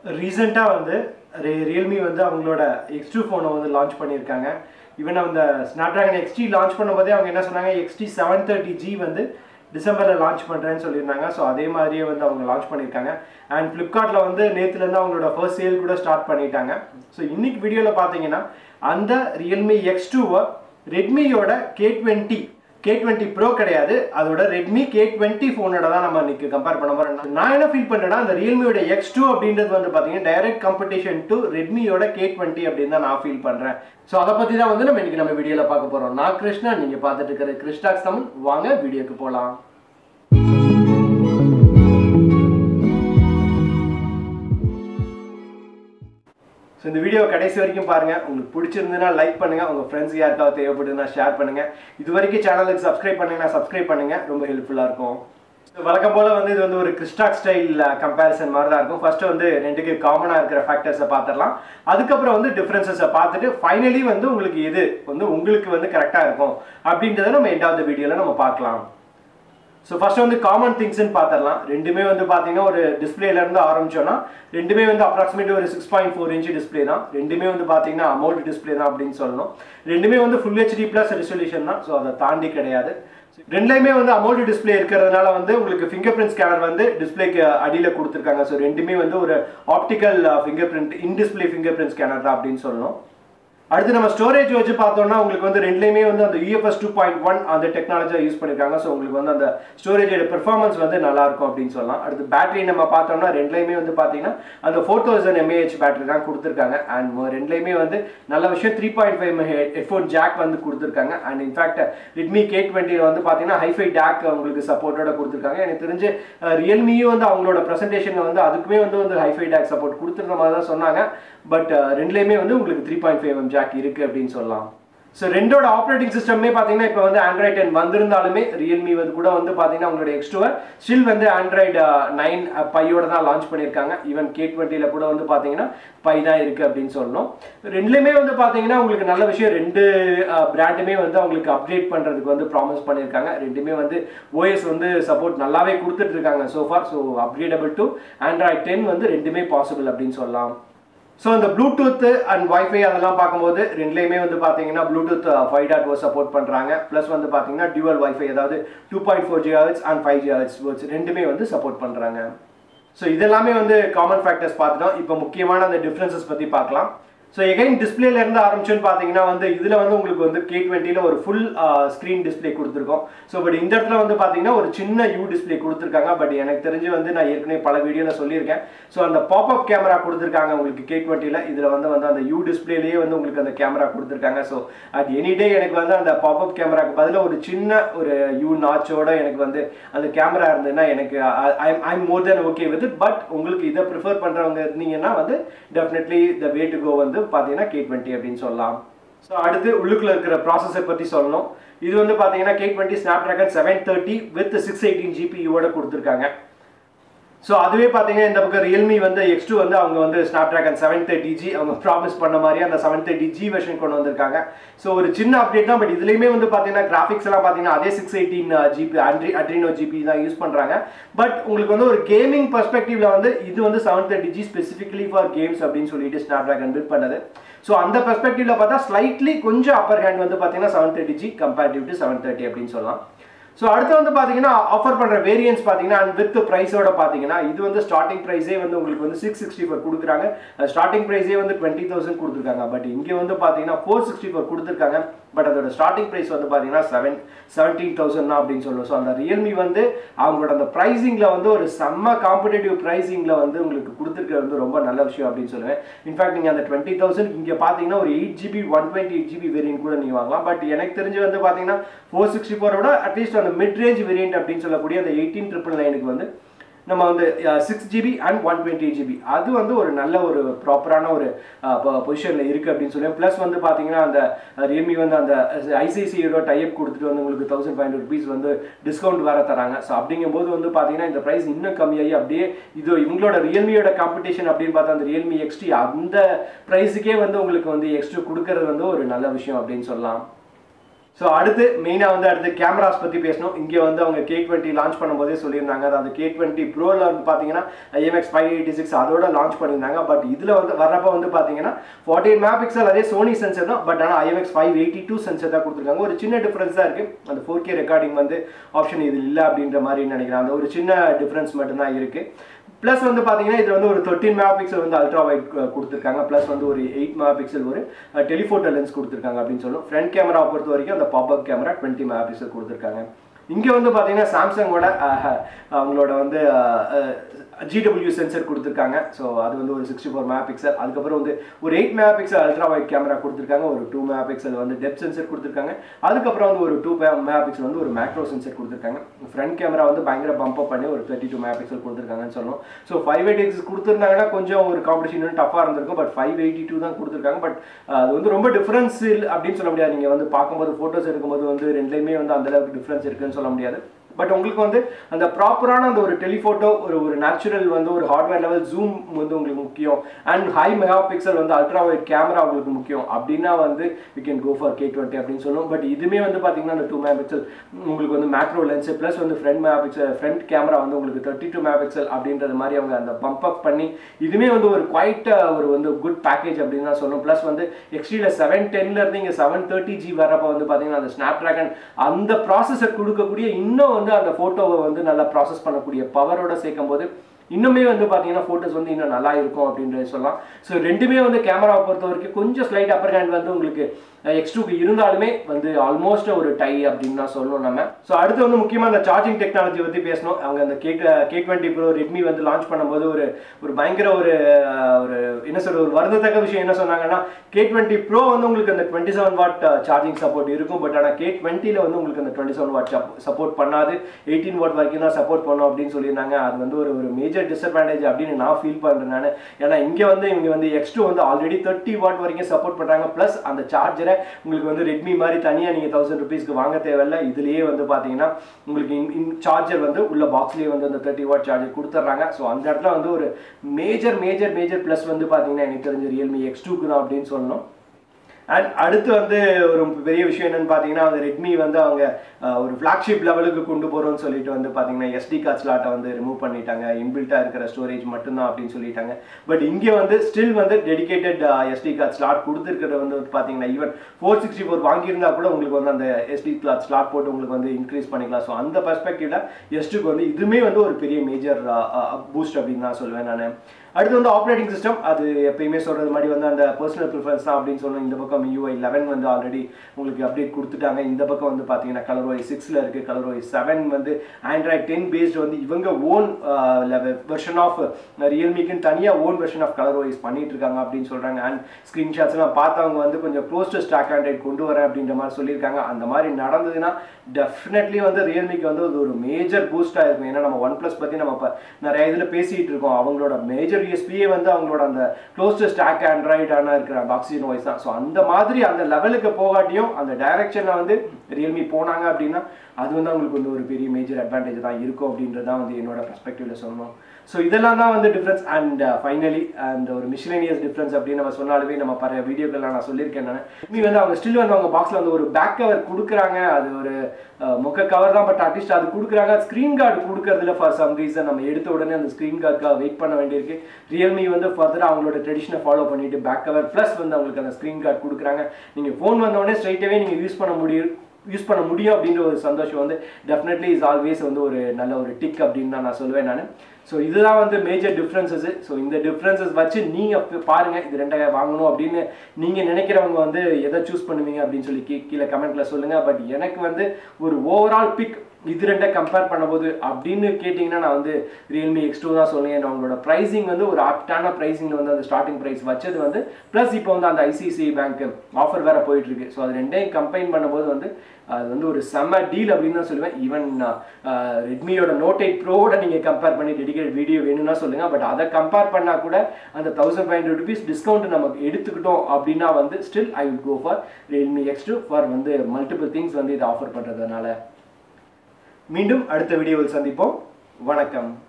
ரீசெண்டாக வந்து ரியல்மி வந்து அவங்களோட எக்ஸ் டூ ஃபோனை வந்து லான்ச் பண்ணியிருக்காங்க ஈவன் அந்த ஸ்னாப்ட்ராகன் எக்ஸ்டி லான்ச் பண்ணும்போதே அவங்க என்ன சொன்னாங்க எக்ஸ்டி செவன் தேர்ட்டி ஜி வந்து டிசம்பரில் லான்ச் பண்ணுறேன்னு சொல்லியிருந்தாங்க ஸோ அதே மாதிரியே வந்து அவங்க லான்ச் பண்ணியிருக்காங்க அண்ட் ஃப்ளிப்கார்ட்டில் வந்து நேற்றுலேருந்து அவங்களோட ஃபர்ஸ்ட் சேல் கூட ஸ்டார்ட் பண்ணிட்டாங்க ஸோ இன்னைக்கு வீடியோவில் பார்த்தீங்கன்னா அந்த ரியல்மி எக்ஸ் டூவை ரெட்மியோட K twenty K twenty pro கிடையாது அதோட ரெட்மி கே டுவெண்ட்டி ஃபோனோட தான் நம்ம இன்னைக்கு கம்பேர் பண்ண போகிறோம் நான் என்ன ஃபீல் பண்ணுறேன்னா அந்த ரியல்மியோட எக்ஸ் டூ அப்படின்றது வந்து பார்த்தீங்கன்னா டைரக்ட் காம்படிஷன் டு ரெட்மியோட கே டுவெண்ட்டி அப்படின்னு தான் நான் ஃபீல் பண்ணுறேன் ஸோ அதை பற்றி தான் வந்து நம்ம இன்னைக்கு நம்ம வீடியோவில் பார்க்க போகிறோம் நான் கிருஷ்ணா நீங்கள் பார்த்துட்டு இருக்கிற கிருஷ்டாக்ஸ் தமிழ் வாங்க வீடியோக்கு போகலாம் ஸோ இந்த வீடியோ கடைசி வரைக்கும் பாருங்க உங்களுக்கு பிடிச்சிருந்ததுன்னா லைக் பண்ணுங்க உங்க ஃப்ரெண்ட்ஸ் யாருக்காவது தேவைப்படுதுன்னா ஷேர் பண்ணுங்க இது வரைக்கும் சேனலுக்கு சப்ஸ்கிரைப் பண்ணுங்கன்னா சப்ஸ்கிரைப் பண்ணுங்க ரொம்ப ஹெல்ப்ஃபுல்லா இருக்கும் So, வழக்கம் போல வந்து இது வந்து ஒரு கிறிஸ்டாக் ஸ்டைல் கம்பேரிசன் மாதிரி தான் இருக்கும் ஃபர்ஸ்ட் வந்து ரெண்டுக்கு காமனாக இருக்கிற ஃபேக்டர்ஸை பார்த்துடலாம் அதுக்கப்புறம் வந்து டிஃப்ரென்சஸை பார்த்துட்டு ஃபைனலி வந்து உங்களுக்கு எது வந்து உங்களுக்கு வந்து கரெக்டாக இருக்கும் அப்படின்றத நம்ம எண்டாவது வீடியோவில் நம்ம பார்க்கலாம் ஸோ ஃபர்ஸ்ட் வந்து காமன் திங்ஸ்னு பார்த்துடலாம் ரெண்டுமே வந்து பார்த்தீங்கன்னா ஒரு டிஸ்பிளேல இருந்து ஆரம்பிச்சோம்னா ரெண்டுமே வந்து அப்ராக்சிமேட் ஒரு six point four inch display தான் ரெண்டுமே வந்து பார்த்தீங்கன்னா அமௌண்ட் டிஸ்பிளே தான் அப்படின்னு சொல்லணும் ரெண்டுமே வந்து ஃபுல் ஹெச்டி ப்ளஸ் ரெசல்யூஷன் தான் ஸோ அதை தாண்டி கிடையாது ரெண்டுலையுமே வந்து அமௌண்ட் டிஸ்பிளே இருக்கிறதுனால வந்து உங்களுக்கு ஃபிங்கர் பிரிண்ட் ஸ்கேனர் வந்து டிஸ்பிளேக்கு அடியில் கொடுத்துருக்காங்க ஸோ ரெண்டுமே வந்து ஒரு optical fingerprint in display fingerprint scanner தான் அப்படின்னு சொல்லணும் அடுத்து நம்ம ஸ்டோரேஜ் வச்சு பார்த்தோம்னா உங்களுக்கு வந்து ரெண்டுலேயுமே வந்து அந்த யூஎஃப்எஸ் டூ பாயிண்ட் ஒன் அந்த டெக்னாலஜியை யூஸ் பண்ணியிருக்காங்க ஸோ உங்களுக்கு வந்து அந்த ஸ்டோரேஜோட பெர்ஃபார்மன்ஸ் வந்து நல்லா இருக்கும் அப்படின்னு சொல்லலாம் அடுத்து பேட்டரி நம்ம பார்த்தோம்னா ரெண்டுலேயுமே வந்து பார்த்தீங்கன்னா அந்த ஃபோர் தௌசண்ட் எம்ஏஹெச் பேட்டரி தான் கொடுத்துருக்காங்க அண்ட் ரெண்டுலேயுமே வந்து நல்ல விஷயம் three point five headphone jack வந்து கொடுத்துருக்காங்க அண்ட் இன்ஃபேக்ட் ரெட்மி கே டுவெண்ட்டியில் வந்து பார்த்தீங்கன்னா ஹைஃபை டேக் உங்களுக்கு சப்போர்ட்டோட கொடுத்துருக்காங்க எனக்கு தெரிஞ்சு ரியல்மியும் வந்து அவங்களோட ப்ரெசன்டேஷனில் வந்து அதுக்குமே வந்து வந்து ஹைஃபை டேக் சப்போர்ட் கொடுத்துருந்த மாதிரி தான் சொன்னாங்க பட் ரெண்டுலேயுமே வந்து உங்களுக்கு three point five M jack இருக்குது அப்படின்னு சொல்லலாம் ஸோ ரெண்டோட ஆப்ரேட்டிங் சிஸ்டமே பார்த்தீங்கன்னா இப்போ வந்து ஆண்ட்ராய்ட் டென் வந்திருந்தாலுமே ரியல்மி வந்து கூட வந்து பார்த்தீங்கன்னா உங்களோட எக்ஸ்டுவை ஸ்டில் வந்து ஆண்ட்ராய்டு நைன் பையோட தான் லான்ச் பண்ணியிருக்காங்க ஈவன் கே டுவெண்ட்டியில் கூட வந்து பார்த்தீங்கன்னா பை தான் இருக்குது அப்படின்னு சொல்லணும் ரெண்டுலேயுமே வந்து பார்த்தீங்கன்னா உங்களுக்கு நல்ல விஷயம் ரெண்டு பிராண்டுமே வந்து அவங்களுக்கு அப்டேட் பண்ணுறதுக்கு வந்து ப்ராமிஸ் பண்ணியிருக்காங்க ரெண்டுமே வந்து ஓஎஸ் வந்து சப்போர்ட் நல்லாவே கொடுத்துட்டு இருக்காங்க so far so upgradable to Android ten வந்து ரெண்டுமே பாசிபிள் அப்படின்னு சொல்லலாம் ஸோ இந்த ப்ளூடூத் அண்ட் வைஃபை அதெல்லாம் பார்க்கும்போது ரெண்டுலேயுமே வந்து பார்த்தீங்கன்னா Bluetooth five dot O support பண்ணுறாங்க ப்ளஸ் வந்து பார்த்தீங்கன்னா டியூவல் வைஃபை அதாவது two point four GH and five GH ரெண்டுமே வந்து சப்போர்ட் பண்ணுறாங்க ஸோ இதெல்லாமே வந்து காமன் ஃபேக்டர்ஸ் பார்த்துட்டோம் இப்போ முக்கியமான அந்த டிஃப்ரென்சஸ் பற்றி பார்க்கலாம் ஸோ எகைன் டிஸ்பிளேல இருந்து ஆரம்பிச்சோன்னு பார்த்தீங்கன்னா வந்து இதில் வந்து உங்களுக்கு வந்து கே டுவெண்ட்டியில் ஒரு ஃபுல் ஸ்க்ரீன் டிஸ்பிளே கொடுத்துருக்கோம் ஸோ பட் இந்த இடத்துல வந்து பார்த்தீங்கன்னா ஒரு சின்ன யூ டிஸ்பிளே கொடுத்துருக்காங்க பட் எனக்கு தெரிஞ்சு வந்து நான் ஏற்கனவே பல வீடியோவில் சொல்லியிருக்கேன் ஸோ அந்த பாப்அப் கேமரா கொடுத்துருக்காங்க உங்களுக்கு கே டுவெண்ட்டியில் இதில் வந்து வந்து அந்த யூ டிஸ்பிளேலேயே வந்து உங்களுக்கு அந்த கேமரா கொடுத்துருக்காங்க ஸோ அட் எனி டே எனக்கு வந்து அந்த பாப்அப் கேமராக்கு பதிலாக ஒரு சின்ன ஒரு யூ நாச்சோட எனக்கு வந்து அந்த கேமரா இருந்ததுன்னா எனக்கு I I'm more then okay with but உங்களுக்கு இதை ப்ரிஃபர் பண்ணுறவங்க இருந்தீங்கன்னா வந்து definitely the way to go வந்து பார்த்தீங்கன்னா கே டுவெண்ட்டி அப்படின்னு சொல்லலாம் ஸோ அடுத்து உள்ளுக்குள்ள இருக்கிற ப்ராசஸர் பற்றி சொல்லணும் இது வந்து பார்த்தீங்கன்னா K twenty Snapdragon seven thirty with six eighteen ஜிபியோட கொடுத்துருக்காங்க ஸோ அதுவே பார்த்தீங்கன்னா இந்த பக்கம் ரியல்மி வந்து எக்ஸ் டூ வந்து அவங்க வந்து Snapdragon seven thirty G அவங்க ப்ராமிஸ் பண்ண மாதிரி அந்த செவன் தேர்ட்டி ஜி வெர்ஷன் கொண்டு வந்திருக்காங்க ஸோ ஒரு சின்ன அப்டேட் தான் பட் இதுலேயுமே வந்து பார்த்தீங்கன்னா கிராஃபிக்ஸ் எல்லாம் பார்த்தீங்கன்னா அதே சிக்ஸ் எயிட்டீன் ஜிபி அட்ரி அட்ரினோ ஜிபி தான் யூஸ் பண்ணுறாங்க பட் உங்களுக்கு வந்து ஒரு கேமிங் பர்ஸ்பெக்டிவ்ல வந்து இது வந்து seven thirty G specifically for games அப்படின்னு சொல்லிட்டு ஸ்னாப் ட்ராகன் பில்ட் பண்ணது ஸோ அந்த பெர்ஸ்பெக்டிவ்ல பார்த்தா ஸ்லைட்லி கொஞ்சம் அப்பர் ஹேண்ட் வந்து பார்த்தீங்கன்னா seven thirty G comparative to seven thirty அப்படின்னு சொல்லலாம் ஸோ அடுத்து வந்து பார்த்தீங்கன்னா ஆஃபர் பண்ணுற வேரியன்ஸ் பார்த்தீங்கன்னா அண்ட் வித் ப்ரைஸோட பார்த்தீங்கன்னா இது வந்து ஸ்டார்டிங் ப்ரைஸே வந்து உங்களுக்கு வந்து சிக்ஸ் சிக்ஸ்டி ஃபோர் கொடுக்குறாங்க ஸ்டார்டிங் ப்ரைஸே வந்து டுவெண்ட்டி தௌசண்ட் கொடுத்துருக்காங்க பட் இங்கே வந்து பார்த்தீங்கன்னா ஃபோர் சிக்ஸ்டி ஃபோர் கொடுத்துருக்காங்க பட் அதோட ஸ்டார்டிங் ப்ரைஸ் வந்து பார்த்தீங்கன்னா செவன் செவன்டீன் தௌசண்ட் தான் அப்படின்னு சொல்லுவோம் ஸோ அந்த ரியல்மி வந்து அவங்களோட அந்த ப்ரைஸிங்கில் வந்து ஒரு செம்ம காம்படேட்டிவ் ப்ரைஸிங்கில் வந்து உங்களுக்கு கொடுத்துருக்கிறது வந்து ரொம்ப நல்ல விஷயம் அப்படின்னு சொல்லுவேன் இன்ஃபேக்ட் நீங்கள் அந்த டுவெண்ட்டி தௌசண்ட் இங்கே பார்த்தீங்கன்னா ஒரு eight GB one twenty eight GB variant கூட நீங்கள் வாங்கலாம் பட் எனக்கு தெரிஞ்சு வந்து பார்த்தீங்கன்னா ஃபோர் சிக்ஸ்டி ஃபோரோட அட்லீஸ்ட் அந்த மிட் ரேஞ்ச் வேரியன்ட் அப்படின்னு சொல்லக்கூடிய அந்த எயிட்டீன் ட்ரிபிள் நைனுக்கு வந்து நம்ம வந்து six GB and one twenty eight GB அது வந்து ஒரு நல்ல ஒரு ப்ராப்பரான ஒரு பொசிஷனில் இருக்குது அப்படின்னு சொல்லி ப்ளஸ் வந்து பார்த்தீங்கன்னா அந்த ரியல்மி வந்து அந்த ஐசிஐசியோட டைப் கொடுத்துட்டு வந்து உங்களுக்கு தௌசண்ட் ஃபைவ் ஹண்ட்ரட் ருபீஸ் வந்து டிஸ்கவுண்ட் வேறு தராங்க ஸோ அப்படிங்கும்போது வந்து பார்த்தீங்கன்னா இந்த ப்ரைஸ் இன்னும் கம்மியாகி அப்படியே இது இவங்களோட ரியல்மியோட காம்படிஷன் அப்படின்னு பார்த்தா அந்த ரியல்மி எக்ஸ்டி அந்த ப்ரைஸுக்கே வந்து உங்களுக்கு வந்து எக்ஸ்ட்ரா கொடுக்கறது வந்து ஒரு நல்ல விஷயம் அப்படின்னு சொல்லலாம் ஸோ அடுத்து மெயினாக வந்து அடுத்து கேமராஸ் பற்றி பேசணும் இங்கே வந்து அவங்க கே டுவெண்ட்டி லான்ச் பண்ணும்போதே சொல்லியிருந்தாங்க அதாவது கே டுவெண்ட்டி ப்ரோவில் வந்து பார்த்தீங்கன்னா ஐஎம்எக்ஸ் ஃபைவ் எயிட்டி சிக்ஸ் அதோட லான்ச் பண்ணியிருந்தாங்க பட் இதில் வந்து வர்றப்ப வந்து பார்த்தீங்கன்னா ஃபார்ட்டி எயிட் மெகா பிக்சல் அதே சோனி சென்சர் தான் பட் ஆனால் IMX five eighty two sensor தான் கொடுத்துருக்காங்க ஒரு சின்ன டிஃப்ரென்ஸ் தான் இருக்குது அந்த ஃபோர் கே ரெக்கார்டிங் வந்து ஆப்ஷன் இது இல்லை அப்படின்ற மாதிரி நினைக்கிறேன் அந்த ஒரு சின்ன டிஃப்ரென்ஸ் மட்டும்தான் இருக்குது ப்ளஸ் வந்து பார்த்தீங்கன்னா இது வந்து ஒரு தேர்ட்டின் மெகா பிக்சல் வந்து அல்ட்ரா வைட் கொடுத்துருக்காங்க ப்ளஸ் வந்து ஒரு எயிட் மெகா பிக்சல் ஒரு டெலிஃபோட்டோ லென்ஸ் கொடுத்துருக்காங்க அப்படின்னு சொல்லும் ஃப்ரண்ட் கேமரா பொறுத்த வரைக்கும் அந்த pop up camera twenty megapixel கொடுத்துருக்காங்க இங்கே வந்து பார்த்தீங்கன்னா சாம்சங்கோட அவங்களோட வந்து ஜிடபிள்யூ சென்சர் கொடுத்துருக்காங்க ஸோ அது வந்து ஒரு சிக்ஸ்டி ஃபோர் மெகா பிக்சல் அதுக்கப்புறம் வந்து ஒரு eight megapixel ultra wide camera கொடுத்துருக்காங்க ஒரு டூ மெகா பிக்சல் வந்து டெப் சென்சர் கொடுத்துருக்காங்க அதுக்கப்புறம் வந்து ஒரு டூ மெகா பிக்சல் வந்து ஒரு மேக்ரோ சென்சர் கொடுத்துருக்காங்க ஃப்ரண்ட் கேமரா வந்து பயங்கர பம்ப் அப் பண்ணி ஒரு தேர்ட்டி டூ மெகா பிக்சல் கொடுத்துருக்காங்கன்னு சொல்லணும் ஸோ ஃபைவ் எயிட்டி சிக்ஸ் கொடுத்துருந்தாங்கன்னா கொஞ்சம் ஒரு காம்படிஷன் டஃபாக இருந்திருக்கும் பட் ஃபைவ் எயிட்டி டூ தான் கொடுத்துருக்காங்க பட் அது வந்து ரொம்ப டிஃப்ரென்ஸ் அப்படின்னு சொல்ல முடியாது நீங்கள் வந்து பார்க்கும்போது ஃபோட்டோஸ் எடுக்கும்போது வந்து ரெண்டுலேயுமே வந்து அந்தளவுக்கு டிஃப்ரென்ஸ் இருக்குன்னு சொல்ல முடியாது பட் உங்களுக்கு வந்து அந்த ப்ராப்பரான அந்த ஒரு டெலிஃபோட்டோ ஒரு ஒரு நேச்சுரல் வந்து ஒரு ஹார்ட்வேர் லெவல் ஜூம் வந்து உங்களுக்கு முக்கியம் அண்ட் ஹை மெகா பிக்சல் வந்து அல்ட்ரா வைட் கேமரா உங்களுக்கு முக்கியம் அப்படின்னா வந்து you can go for K twenty அப்படின்னு சொல்லுவோம் பட் இதுவுமே வந்து பார்த்தீங்கன்னா அந்த டூ மெகா பிக்சல் உங்களுக்கு வந்து மேக்ரோ லென்ஸ் ப்ளஸ் வந்து front megapixel front camera வந்து உங்களுக்கு தேர்ட்டி டூ மெகா பிக்சல் அப்படின்றது மாதிரி அவங்க அந்த பம்ப் அப் பண்ணி இதுவுமே வந்து ஒரு குவைட் ஒரு வந்து குட் பேக்கேஜ் அப்படின்னு தான் சொல்லணும் ப்ளஸ் வந்து எக்ஸ்ட்ரீல செவன் டென்ல இருந்து இங்கே செவன் தேர்ட்டி ஜி வரப்போ வந்து பார்த்தீங்கன்னா அந்த ஸ்னாப் ட்ராகன் அந்த ப்ராசஸர் கொடுக்கக்கூடிய இன்னும் வந்து அந்த ஃபோட்டோவை வந்து நல்லா ப்ராசஸ் பண்ணக்கூடிய பவரோட சேர்க்கும் போது இன்னுமே வந்து பார்த்தீங்கன்னா ஃபோட்டோஸ் வந்து இன்னும் நல்லா இருக்கும் அப்படின்றது சொல்லலாம் ஸோ ரெண்டுமே வந்து கேமராவை பொறுத்த வரைக்கும் கொஞ்சம் ஸ்லைட் அப்பர் ஹேண்ட் வந்து உங்களுக்கு எக்ஸ் டூக்கு இருந்தாலுமே வந்து ஆல்மோஸ்ட் ஒரு டை அப்படின்னு தான் சொல்லணும் நம்ம ஸோ அடுத்து வந்து முக்கியமாக அந்த சார்ஜிங் டெக்னாலஜி பற்றி பேசணும் அவங்க அந்த K K twenty pro Redmi வந்து லான்ச் பண்ணும்போது ஒரு ஒரு பயங்கர ஒரு ஒரு என்ன சொல்ற ஒரு வருந்தத்தக்க விஷயம் என்ன சொன்னாங்கன்னா கே டுவெண்ட்டி ப்ரோ வந்து உங்களுக்கு அந்த twenty seven watt charging support இருக்கும் பட் ஆனால் கே டுவெண்ட்டியில் வந்து உங்களுக்கு அந்த டுவெண்ட்டி செவன் வாட் சப்போர்ட் பண்ணாது எயிட்டீன் வாட் வரைக்கும் தான் சப்போர்ட் பண்ணும் அப்படின்னு சொல்லியிருந்தாங்க அது வந்து ஒரு ஒரு மேஜர் டிஸ்அட்வான்டேஜ் அப்படின்னு நான் ஃபீல் பண்ணுறேன் நான் ஏன்னா இங்கே வந்து இவங்க வந்து எக்ஸ் டூ வந்து ஆல்ரெடி தேர்ட்டி வாட் வரைக்கும் சப்போர்ட் பண்ணுறாங்க ப்ளஸ் அந்த சார்ஜரை உங்களுக்கு வந்து ரெட்மி மாதிரி தனியாக நீங்கள் தௌசண்ட் ருபீஸ்க்கு வாங்க தேவையில்ல இதுலேயே வந்து பார்த்தீங்கன்னா உங்களுக்கு இன் சார்ஜர் வந்து உள்ள பாக்ஸ்லேயே வந்து அந்த தேர்ட்டி வாட் சார்ஜர் கொடுத்துட்றாங்க ஸோ அந்த இடத்துல வந்து ஒரு மேஜர் மேஜர் மேஜர் ப்ளஸ் வந்து பார்த்தீங்கன்னா எனக்கு தெரிஞ்ச ரியல்மி எக்ஸ் டூக்கு தான் அப்படின்னு சொல்லணும் அண்ட் அடுத்து வந்து ஒரு பெரிய விஷயம் என்னன்னு பார்த்தீங்கன்னா அந்த ரெட்மி வந்து அவங்க ஒரு ஃப்ளாக்ஷிப் லெவலுக்கு கொண்டு போகிறோம்னு சொல்லிட்டு வந்து பார்த்தீங்கன்னா எஸ்டி கார்ட் ஸ்லாட்டை வந்து ரிமூவ் பண்ணிட்டாங்க இன்பில்ட்டாக இருக்கிற ஸ்டோரேஜ் மட்டும்தான் அப்படின்னு சொல்லிட்டாங்க பட் இங்கே வந்து ஸ்டில் வந்து டெடிகேட்டட் எஸ்டி கார்ட் ஸ்லாட் கொடுத்துருக்கிறது வந்து பார்த்தீங்கன்னா ஈவன் ஃபோர் சிக்ஸ்டி ஃபோர் வாங்கியிருந்தா கூட உங்களுக்கு வந்து அந்த எஸ்டி கார்ட் ஸ்லாட் போட்டு உங்களுக்கு வந்து இன்க்ரீஸ் பண்ணிக்கலாம் ஸோ அந்த பர்ஸ்பெக்டிவ்ல எஸ்டுக்கு வந்து இதுவுமே வந்து ஒரு பெரிய மேஜர் பூஸ்ட் அப்படின்னு தான் சொல்லுவேன் நான் அடுத்து வந்து ஆப்ரேட்டிங் சிஸ்டம் அது எப்பயுமே சொல்கிறது மாதிரி வந்து அந்த பர்சனல் ப்ரிஃபரன்ஸ் தான் அப்படின்னு சொல்லணும் இந்த பக்கம் யூஐ லெவன் வந்து ஆல்ரெடி உங்களுக்கு அப்டேட் கொடுத்துட்டாங்க இந்த பக்கம் வந்து பார்த்தீங்கன்னா கலர் ஒய் சிக்ஸில் இருக்குது கலர் ஒய் செவன் வந்து ஆண்ட்ராய்ட் டென் பேஸ்ட் வந்து இவங்க ஓன் வெர்ஷன் ஆஃப் ரியல்மிக்குன்னு தனியாக own version of Color OS பண்ணிட்டு இருக்காங்க அப்படின்னு சொல்கிறாங்க அண்ட் ஸ்க்ரீன்ஷாட்ஸ்லாம் பார்த்தவங்க வந்து கொஞ்சம் க்ளோஸ் டு ஸ்டாக் ஆண்ட்ராய்ட் கொண்டு வரேன் அப்படின்ற மாதிரி சொல்லியிருக்காங்க அந்த மாதிரி நடந்ததுன்னா டெஃபினெட்லி வந்து ரியல்மிக்கு வந்து அது ஒரு மேஜர் பூஸ்டாக இருக்கும் ஏன்னா நம்ம ஒன் ப்ளஸ் பற்றி நம்ம இப்போ நிறைய இதில் பேசிகிட்டு இருக்கோம் அவங்களோட மேஜர் யூஎஸ்பியே வந்து அவங்களோட அந்த க்ளோஸ் டு ஸ்டாக் ஆண்ட்ராய்டான இருக்கிற அந்த ஆக்சிஜன் வாய்ஸ் தான் ஸோ அந்த மாதிரி அந்த லெவலுக்கு போகாட்டியும் அந்த டைரக்ஷனில் வந்து ரியல்மி போனாங்க அப்படின்னா அது வந்து அவங்களுக்கு வந்து ஒரு பெரிய மேஜர் அட்வான்டேஜ் தான் இருக்கும் அப்படின்றது தான் வந்து என்னோட பெர்ஸ்பெக்டிவ்ல சொல்லணும் ஸோ இதெல்லாம் தான் வந்து டிஃப்ரென்ஸ் அண்ட் ஃபைனலி அந்த ஒரு மிஷிலேனியஸ் டிஃப்ரென்ஸ் அப்படின்னு நம்ம சொன்னாலுமே நம்ம பல வீடியோக்கள்லாம் நான் சொல்லியிருக்கேன் நான் மீ வந்து அவங்க ஸ்டில் வந்து அவங்க பாக்ஸில் வந்து ஒரு பேக் கவர் கொடுக்குறாங்க அது ஒரு முக்க கவர் தான் பட் அட்லீஸ்ட் அது கொடுக்குறாங்க ஸ்க்ரீன் கார்டு கொடுக்கறதுல ஃபார் சம் ரீசன் நம்ம எடுத்த உடனே அந்த ஸ்க்ரீன் கார்டுக்காக வெயிட் பண்ண வேண்டியிருக்கு ரியல்மி வந்து ஃபர்தராக அவங்களோட ட்ரெடிஷனை ஃபாலோ பண்ணிட்டு பேக் கவர் ப்ளஸ் வந்து அவங்களுக்கு அந்த ஸ்க்ரீன் கார்டு கொடுக்குறாங்க நீங்கள் ஃபோன் வந்தோடனே ஸ்ட்ரைட்டாகவே நீங்கள் யூஸ் பண்ண முடியும் யூஸ் பண்ண முடியும் அப்படின்ற ஒரு சந்தோஷம் வந்து டெஃபினெட்லி இஸ் ஆல்வேஸ் வந்து ஒரு நல்ல ஒரு டிக் அப்படின்னு தான் நான் சொல்லுவேன் நான் ஸோ இதுதான் வந்து மேஜர் டிஃப்ரென்சஸ் ஸோ இந்த டிஃப்ரென்சஸ் வச்சு நீங்கள் பாருங்கள் இது ரெண்டாயிரம் வாங்கணும் அப்படின்னு நீங்கள் நினைக்கிறவங்க வந்து எதை சூஸ் பண்ணுவீங்க அப்படின்னு சொல்லி கீ கீழே கமெண்ட்டில் சொல்லுங்கள் பட் எனக்கு வந்து ஒரு ஓவரால் பிக் இது ரெண்டை கம்பேர் பண்ணும்போது அப்படின்னு கேட்டிங்கன்னா நான் வந்து ரியல்மி எக்ஸ் டூ தான் சொல்லுவேன் அவங்களோட ப்ரைஸிங் வந்து ஒரு ஆப்டான ப்ரைஸிங்கில் வந்து அந்த ஸ்டார்டிங் ப்ரைஸ் வச்சது வந்து ப்ளஸ் இப்போ வந்து அந்த ஐசிஐசிஐ பேங்க் ஆஃபர் வேறு போயிட்டு இருக்கு ஸோ அது ரெண்டையும் கம்பைன் பண்ணும்போது வந்து அது வந்து ஒரு செம்ம டீல் அப்படின்னு தான் சொல்லுவேன் ஈவன் ரெட்மியோட நோட் எயிட் ப்ரோவோட நீங்கள் கம்பேர் பண்ணி டெடிகேட் வீடியோ வேணும்னா சொல்லுங்கள் பட் அதை கம்பேர் பண்ணால் கூட அந்த thousand five hundred rupees discount நமக்கு எடுத்துக்கிட்டோம் அப்படின்னா வந்து still I would go for Realme X two for வந்து மல்டிபிள் திங்ஸ் வந்து இதை ஆஃபர் பண்ணுறதுனால மீண்டும் அடுத்த வீடியோவில் சந்திப்போம் வணக்கம்